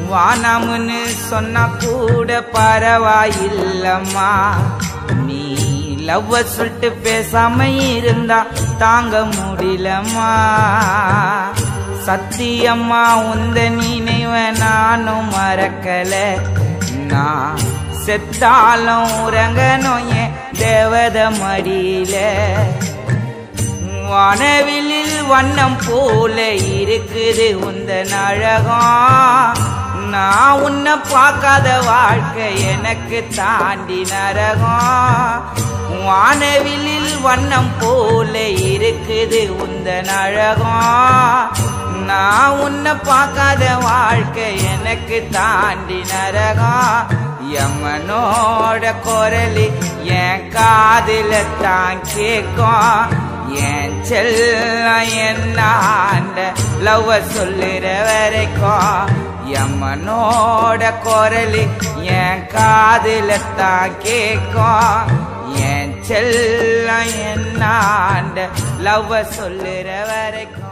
வானம்னு சொன்னா கூட பரவாயில்லம்மா நீ லவ்வ சொல்லிட்டு பேசாம இருந்தா தாங்க முடியலம்மா சத்தியம்மா உந்த நினைவ நானும் மறக்கல நான் செத்தாலும் உறங்கணும் என் தேவத மடியில வானவிலில் வண்ணம் போல இருக்குது உந்த அழகம் நான் உன்னை பார்க்காத வாழ்க்கை எனக்கு தாண்டி நரகம் வானவிலில் வண்ணம் போல இருக்குது உந்த அழகம் நான் உன்னை பார்க்காத வாழ்க்கை எனக்கு தாண்டி நரகம் யமனோட குரலி என் காதில தான் கேட்கும் என் செல்லம் என்னாண்ட லவ் சொல்லுற வரைக்கும் யமனோட குரலி என் காதில தான் கேட்கும் என் செல்லம் என்னாண்ட லவ் சொல்லுற வரைக்கும்